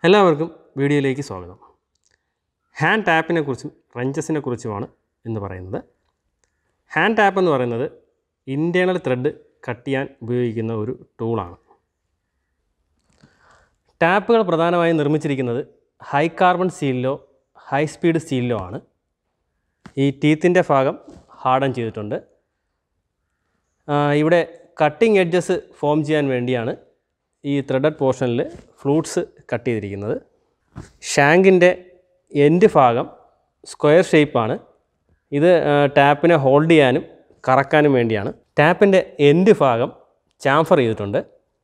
എല്ലാവർക്കും വീഡിയോയിലേക്ക് സ്വാഗതം ഹാൻഡ് ടാപ്പിനെ കുറിച്ചും റഞ്ചസിനെ കുറിച്ചുമാണ് ഇന്ന് പറയുന്നത് ഹാൻഡ് ടാപ്പ് എന്ന് പറയുന്നത് ഇൻറ്റേണൽ ത്രെഡ് കട്ട് ചെയ്യാൻ ഉപയോഗിക്കുന്ന ഒരു ടൂളാണ് ടാപ്പുകൾ പ്രധാനമായും നിർമ്മിച്ചിരിക്കുന്നത് ഹൈ കാർബൺ സ്റ്റീലിലോ ഹൈ സ്പീഡ് സ്റ്റീലിലോ ആണ് ഈ ടീത്തിൻ്റെ ഭാഗം ഹാർഡൻ ചെയ്തിട്ടുണ്ട് ആ, ഇവിടെ കട്ടിംഗ് എഡ്ജസ് ഫോം ചെയ്യാൻ വേണ്ടിയാണ് ഈ ത്രെഡഡ് പോർഷനിൽ ഫ്ലൂട്ട്സ് കട്ട് ചെയ്തിരിക്കുന്നത് ഷാങ്കിൻ്റെ എൻഡ് ഭാഗം സ്ക്വയർ ഷേപ്പാണ് ഇത് ആ, ടാപ്പിനെ ഹോൾഡ് ചെയ്യാനും കറക്കാനും വേണ്ടിയാണ് ടാപ്പിൻ്റെ എൻഡ് ഭാഗം ചാംഫർ ചെയ്തിട്ടുണ്ട്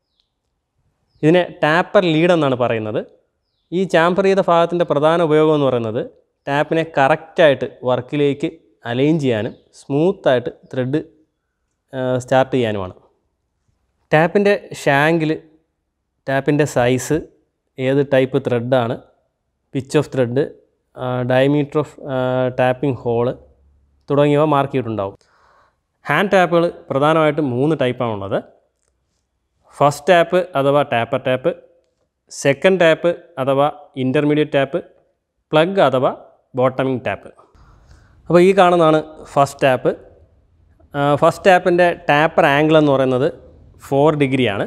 ഇതിനെ ടാപ്പർ ലീഡ് എന്നാണ് പറയുന്നത് ഈ ചാംഫർ ചെയ്ത ഭാഗത്തിൻ്റെ പ്രധാന ഉപയോഗം എന്ന് പറയുന്നത് ടാപ്പിനെ കറക്റ്റായിട്ട് വർക്കിലേക്ക് അലൈൻ ചെയ്യാനും സ്മൂത്തായിട്ട് ത്രെഡ് സ്റ്റാർട്ട് ചെയ്യാനുമാണ് ടാപ്പിൻ്റെ ഷാങ്കിൽ ടാപ്പിൻ്റെ സൈസ് ഏത് ടൈപ്പ് ത്രെഡാണ് pitch of thread diameter of tapping hole തുടങ്ങിയവ മാർക്ക് ചെയ്തിട്ടുണ്ടാവും ഹാൻഡ് ടാപ്പുകൾ പ്രധാനമായിട്ടും മൂന്ന് ടൈപ്പാണുള്ളത് ഫസ്റ്റ് ടാപ്പ് അഥവാ ടാപ്പർ ടാപ്പ് സെക്കൻഡ് ടാപ്പ് അഥവാ ഇൻ്റർമീഡിയറ്റ് ടാപ്പ് പ്ലഗ് അഥവാ ബോട്ടമിംഗ് ടാപ്പ് അപ്പോൾ ഈ കാണുന്നതാണ് ഫസ്റ്റ് ടാപ്പ് ഫസ്റ്റ് ടാപ്പിൻ്റെ ടാപ്പർ ആംഗിൾ എന്ന് പറയുന്നത് ഫോർ ഡിഗ്രിയാണ്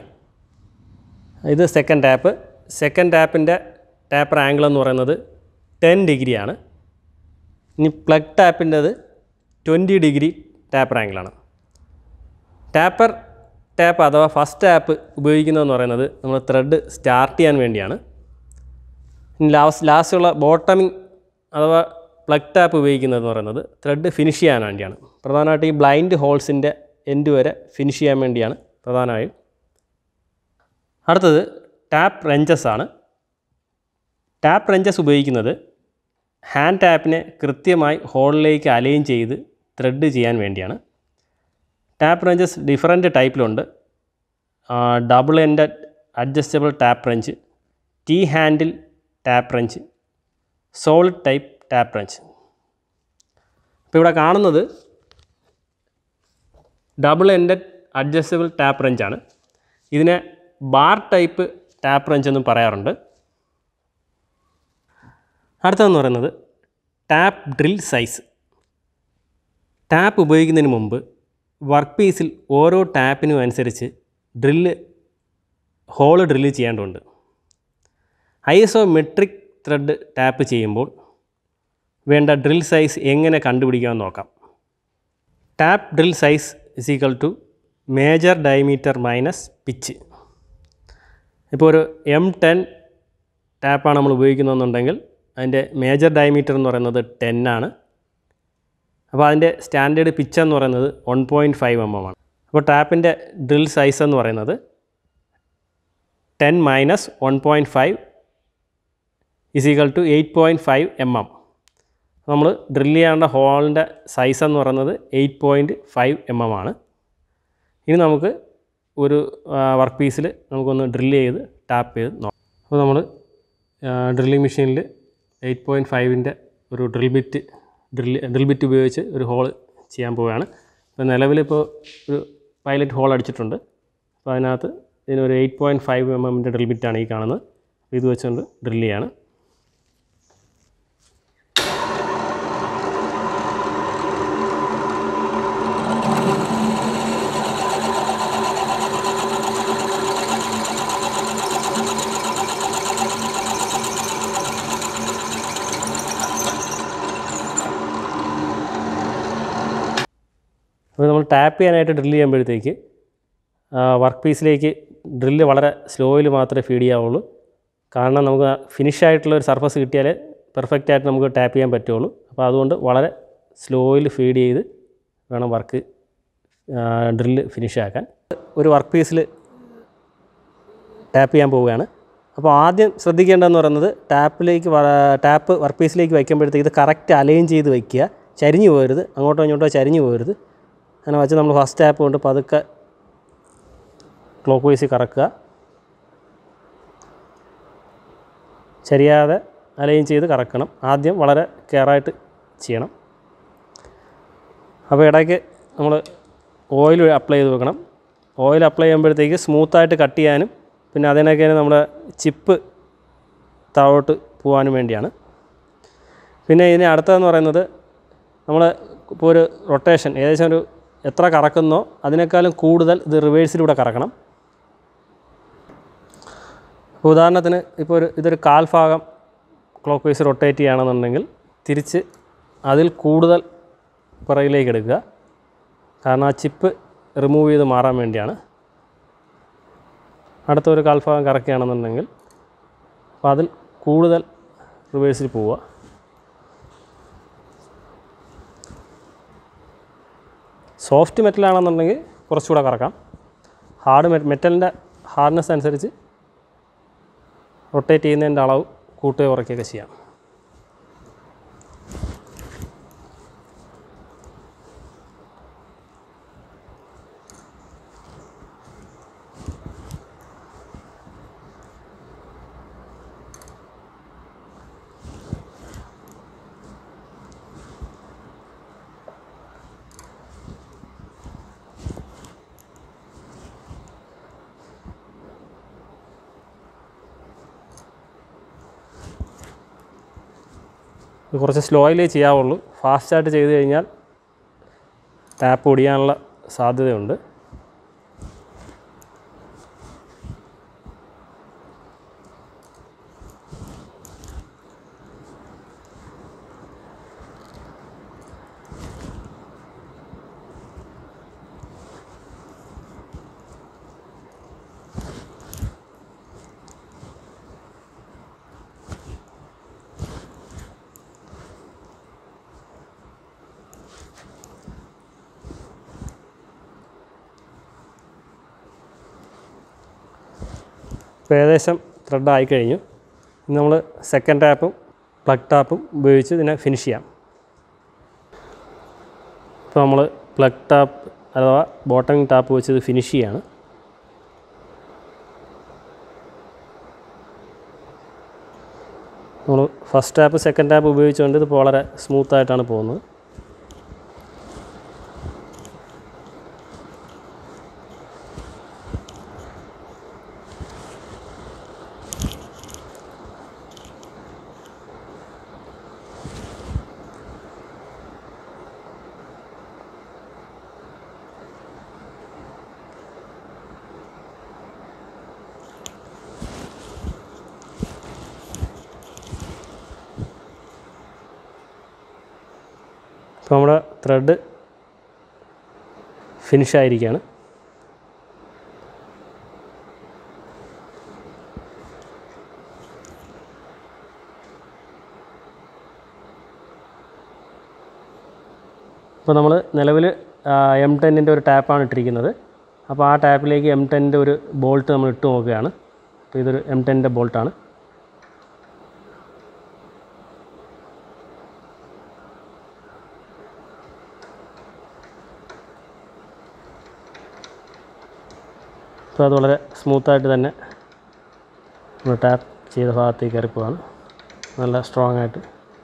ഇത് സെക്കൻഡ് ടാപ്പ് സെക്കൻഡ് ടാപ്പിൻ്റെ ടാപ്പർ ആംഗിൾ എന്ന് പറയുന്നത് ടെൻ ഡിഗ്രിയാണ് ഇനി പ്ലഗ് ടാപ്പിൻ്റെത് ട്വൻറ്റി ഡിഗ്രി ടാപ്പർ ആംഗിളാണ് ടാപ്പർ ടാപ്പ് അഥവാ ഫസ്റ്റ് ടാപ്പ് ഉപയോഗിക്കുന്നതെന്ന് പറയുന്നത് നമ്മൾ ത്രെഡ് സ്റ്റാർട്ട് ചെയ്യാൻ വേണ്ടിയാണ് ഇനി ലാസ്റ്റ് ലാസ്റ്റുള്ള ബോട്ടമിങ് അഥവാ പ്ലഗ് ടാപ്പ് ഉപയോഗിക്കുന്നതെന്ന് പറയുന്നത് ത്രെഡ് ഫിനിഷ് ചെയ്യാൻ വേണ്ടിയാണ് പ്രധാനമായിട്ട് ഈ ബ്ലൈൻഡ് ഹോൾസിൻ്റെ എൻഡ് വരെ ഫിനിഷ് ചെയ്യാൻ വേണ്ടിയാണ് പ്രധാനമായും അടുത്തത് ടാപ്പ് റെഞ്ചസ് ആണ് ടാപ്പ് റെഞ്ചസ് ഉപയോഗിക്കുന്നത് ഹാൻഡ് ടാപ്പിനെ കൃത്യമായി ഹോളിലേക്ക് അലൈൻ ചെയ്ത് ത്രെഡ് ചെയ്യാൻ വേണ്ടിയാണ് ടാപ്പ് റെഞ്ചസ് ഡിഫറൻറ്റ് ടൈപ്പിലുണ്ട് double ended adjustable tap wrench T handle tap wrench solid type tap wrench ഇപ്പോൾ ഇവിടെ കാണുന്നത് ഡബിൾ എൻഡഡ് അഡ്ജസ്റ്റബിൾ ടാപ്പ് റെഞ്ചാണ് ഇതിനെ ബാർ ടൈപ്പ് ടാപ്പ് റെഞ്ച് എന്നും പറയാറുണ്ട് അടുത്തതെന്ന് പറയുന്നത് ടാപ്പ് ഡ്രിൽ സൈസ് ടാപ്പ് ഉപയോഗിക്കുന്നതിന് മുമ്പ് വർക്ക് പീസിൽ ഓരോ ടാപ്പിനും അനുസരിച്ച് ഡ്രില്ല് ഹോള് ഡ്രില്ല് ചെയ്യേണ്ടതുണ്ട് I S O metric thread tap ചെയ്യുമ്പോൾ വേണ്ട ഡ്രിൽ സൈസ് എങ്ങനെ കണ്ടുപിടിക്കാമെന്ന് നോക്കാം tap drill size is equal to major diameter minus pitch ഇപ്പോൾ ഒരു എം ടെൻ ടാപ്പാണ് നമ്മൾ ഉപയോഗിക്കുന്നതെന്നുണ്ടെങ്കിൽ അതിൻ്റെ മേജർ ഡയമീറ്റർ എന്ന് പറയുന്നത് ടെൻ ആണ് അപ്പോൾ അതിൻ്റെ സ്റ്റാൻഡേർഡ് പിച്ച് എന്ന് പറയുന്നത് one point five M M ആണ് അപ്പോൾ ടാപ്പിൻ്റെ ഡ്രിൽ സൈസ് എന്ന് പറയുന്നത് ten minus one point five is equal to eight point five M M നമ്മൾ ഡ്രിൽ ചെയ്യേണ്ട ഹോളിൻ്റെ സൈസ് എന്ന് പറയുന്നത് eight point five M M ആണ് ഇനി നമുക്ക് ഒരു വർക്ക് പീസിൽ നമുക്കൊന്ന് ഡ്രില്ല് ചെയ്ത് ടാപ്പ് ചെയ്ത് നോക്കാം അപ്പോൾ നമ്മൾ ഡ്രില്ലിംഗ് മെഷീനിൽ എയ്റ്റ് പോയിൻറ്റ് ഫൈവിൻ്റെ ഒരു drill bit drill drill bit ഉപയോഗിച്ച് ഒരു ഹോൾ ചെയ്യാൻ പോവുകയാണ് ഇപ്പോൾ നിലവിലിപ്പോൾ ഒരു പൈലറ്റ് ഹോൾ അടിച്ചിട്ടുണ്ട് അപ്പോൾ അതിനകത്ത് ഇതിനൊരു എയ്റ്റ് പോയിൻറ്റ് ഫൈവ് എം എമ്മിൻ്റെ ഡ്രിൽ ബിറ്റാണ് ഈ കാണുന്നത് അപ്പോൾ ഇത് വെച്ചുകൊണ്ട് ഡ്രിൽ ചെയ്യാണ് അപ്പോൾ നമ്മൾ ടാപ്പ് ചെയ്യാനായിട്ട് ഡ്രില്ല് ചെയ്യുമ്പോഴത്തേക്ക് വർക്ക് പീസിലേക്ക് ഡ്രില്ല് വളരെ സ്ലോയിൽ മാത്രമേ ഫീഡ് ചെയ്യാവുള്ളൂ കാരണം നമുക്ക് ഫിനിഷ് ആയിട്ടുള്ള ഒരു സർഫസ് കിട്ടിയാലേ പെർഫെക്റ്റ് ആയിട്ട് നമുക്ക് ടാപ്പ് ചെയ്യാൻ പറ്റുള്ളൂ അപ്പോൾ അതുകൊണ്ട് വളരെ സ്ലോയിൽ ഫീഡ് ചെയ്ത് വേണം വർക്ക് ഡ്രില്ല് ഫിനിഷ് ആക്കാൻ ഒരു വർക്ക് പീസിൽ ടാപ്പ് ചെയ്യാൻ പോവുകയാണ് അപ്പോൾ ആദ്യം ശ്രദ്ധിക്കേണ്ടതെന്ന് പറയുന്നത് ടാപ്പിലേക്ക് ടാപ്പ് വർക്ക് പീസിലേക്ക് വയ്ക്കുമ്പോഴത്തേക്ക് ഇത് കറക്റ്റ് അലൈൻ ചെയ്ത് വയ്ക്കുക ചരിഞ്ഞു പോകരുത് അങ്ങോട്ടോ ഇങ്ങോട്ടോ ചരിഞ്ഞു പോകരുത് അങ്ങനെ വെച്ച് നമ്മൾ ഫസ്റ്റ് ടാപ്പ് കൊണ്ട് പതുക്കെ ക്ലോക്ക് വൈസ് കറക്കുക ചരിയാതെ അലൈൻ ചെയ്ത് കറക്കണം ആദ്യം വളരെ കെയറായിട്ട് ചെയ്യണം അപ്പോൾ ഇടയ്ക്ക് നമ്മൾ ഓയിൽ അപ്ലൈ ചെയ്ത് വെക്കണം ഓയിൽ അപ്ലൈ ചെയ്യുമ്പോഴത്തേക്ക് സ്മൂത്തായിട്ട് കട്ട് ചെയ്യാനും പിന്നെ അതിനൊക്കെ നമ്മുടെ ചിപ്പ് താഴോട്ട് പോകാനും വേണ്ടിയാണ് പിന്നെ ഇതിന് അടുത്തതെന്ന് പറയുന്നത് നമ്മൾ ഇപ്പോൾ ഒരു റൊട്ടേഷൻ ഏകദേശം ഒരു എത്ര കറക്കുന്നോ അതിനേക്കാളും കൂടുതൽ ഇത് റിവേഴ്സിലൂടെ കറക്കണം ഇപ്പോൾ ഉദാഹരണത്തിന് ഇപ്പോൾ ഒരു ഇതൊരു കാൽഭാഗം ക്ലോക്ക് വൈസ് റൊട്ടേറ്റ് ചെയ്യുകയാണെന്നുണ്ടെങ്കിൽ തിരിച്ച് അതിൽ കൂടുതൽ പുറകിലേക്ക് എടുക്കുക കാരണം ആ ചിപ്പ് റിമൂവ് ചെയ്ത് മാറാൻ വേണ്ടിയാണ് അടുത്ത ഒരു കാൽഭാഗം കറക്കുകയാണെന്നുണ്ടെങ്കിൽ അപ്പോൾ അതിൽ കൂടുതൽ റിവേഴ്സിൽ പോവുക സോഫ്റ്റ് മെറ്റലാണെന്നുണ്ടെങ്കിൽ കുറച്ചുകൂടെ കറക്കാം ഹാർഡ് മെ മെറ്റലിൻ്റെ ഹാർഡ്നെസ് അനുസരിച്ച് റൊട്ടേറ്റ് ചെയ്യുന്നതിൻ്റെ അളവ് കൂട്ടുകയോ കുറയ്ക്കുകയൊക്കെ ചെയ്യാം ഇത് കുറച്ച് സ്ലോയിലേ ചെയ്യാവുള്ളൂ ഫാസ്റ്റായിട്ട് ചെയ്ത് കഴിഞ്ഞാൽ ടാപ്പ് ഒടിയാനുള്ള സാധ്യതയുണ്ട് ഇപ്പോൾ ഏകദേശം ത്രെഡ് ആയി കഴിഞ്ഞു ഇനി നമ്മൾ സെക്കൻഡ് ടാപ്പും പ്ലഗ് ടാപ്പും ഉപയോഗിച്ച് ഇതിനെ ഫിനിഷ് ചെയ്യാം ഇപ്പോൾ നമ്മൾ പ്ലഗ് ടാപ്പ് അഥവാ ബോട്ടം ടാപ്പ് വെച്ച് ഇത് ഫിനിഷ് ചെയ്യാണ് നമ്മൾ ഫസ്റ്റ് ടാപ്പ് സെക്കൻഡ് ടാപ്പ് ഉപയോഗിച്ചുകൊണ്ട് ഇതിപ്പോൾ വളരെ സ്മൂത്തായിട്ടാണ് പോകുന്നത് ഇപ്പോൾ നമ്മുടെ ത്രെഡ് ഫിനിഷ് ആയിരിക്കുകയാണ് ഇപ്പോൾ നമ്മൾ നിലവിൽ എം ടെന്നിൻ്റെ ഒരു ടാപ്പാണ് ഇട്ടിരിക്കുന്നത് അപ്പോൾ ആ ടാപ്പിലേക്ക് എം ടെന്നിൻ്റെ ഒരു ബോൾട്ട് നമ്മൾ ഇട്ട് നോക്കുകയാണ് അപ്പോൾ ഇതൊരു എം ടെന്നിൻ്റെ ബോൾട്ടാണ് അപ്പോൾ അത് വളരെ സ്മൂത്തായിട്ട് തന്നെ നമ്മൾ ടാപ്പ് ചെയ്ത ഭാഗത്തേക്ക് കയറി പോവാണ് നല്ല സ്ട്രോങ് ആയിട്ട്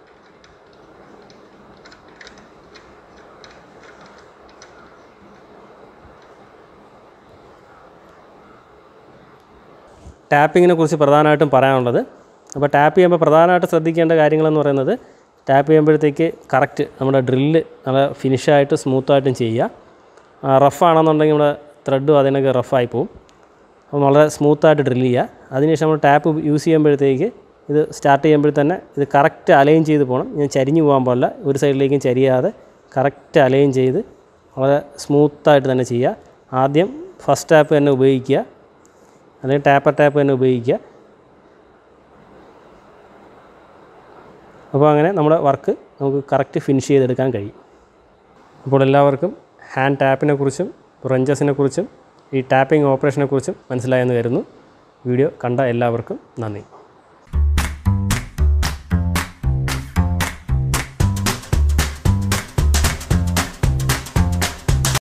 ടാപ്പിങ്ങിനെ കുറിച്ച് പ്രധാനമായിട്ടും പറയാനുള്ളത് അപ്പോൾ ടാപ്പ് ചെയ്യുമ്പോൾ പ്രധാനമായിട്ട് ശ്രദ്ധിക്കേണ്ട കാര്യങ്ങളെന്ന് പറയുന്നത് ടാപ്പ് ചെയ്യുമ്പോഴത്തേക്ക് കറക്റ്റ് നമ്മുടെ ഡ്രില്ല് നല്ല ഫിനിഷായിട്ട് സ്മൂത്തായിട്ടും ചെയ്യുക റഫാണെന്നുണ്ടെങ്കിൽ നമ്മുടെ ത്രെഡും അതിനൊക്കെ റഫായി പോകും അപ്പോൾ വളരെ സ്മൂത്തായിട്ട് ഡ്രില്ല് ചെയ്യുക അതിനുശേഷം നമ്മൾ ടാപ്പ് യൂസ് ചെയ്യുമ്പോഴത്തേക്ക് ഇത് സ്റ്റാർട്ട് ചെയ്യുമ്പോൾ തന്നെ ഇത് കറക്റ്റ് അലൈൻ ചെയ്ത് പോകണം ഞാൻ ചരിഞ്ഞു പോകാൻ പാടില്ല ഒരു സൈഡിലേക്കും ചരിയാതെ കറക്റ്റ് അലൈൻ ചെയ്ത് വളരെ സ്മൂത്തായിട്ട് തന്നെ ചെയ്യുക ആദ്യം ഫസ്റ്റ് ടാപ്പ് തന്നെ ഉപയോഗിക്കുക അല്ലെങ്കിൽ ടാപ്പർ ടാപ്പ് തന്നെ ഉപയോഗിക്കുക അപ്പോൾ അങ്ങനെ നമ്മുടെ വർക്ക് നമുക്ക് കറക്റ്റ് ഫിനിഷ് ചെയ്തെടുക്കാൻ കഴിയും അപ്പോൾ എല്ലാവർക്കും ഹാൻഡ് ടാപ്പിനെ കുറിച്ചും റഞ്ചസിനെ കുറിച്ചും ഈ ടാപ്പിംഗ് ഓപ്പറേഷനെ കുറിച്ചും മനസ്സിലായെന്ന് കരുതുന്നു വീഡിയോ കണ്ട എല്ലാവർക്കും നന്ദി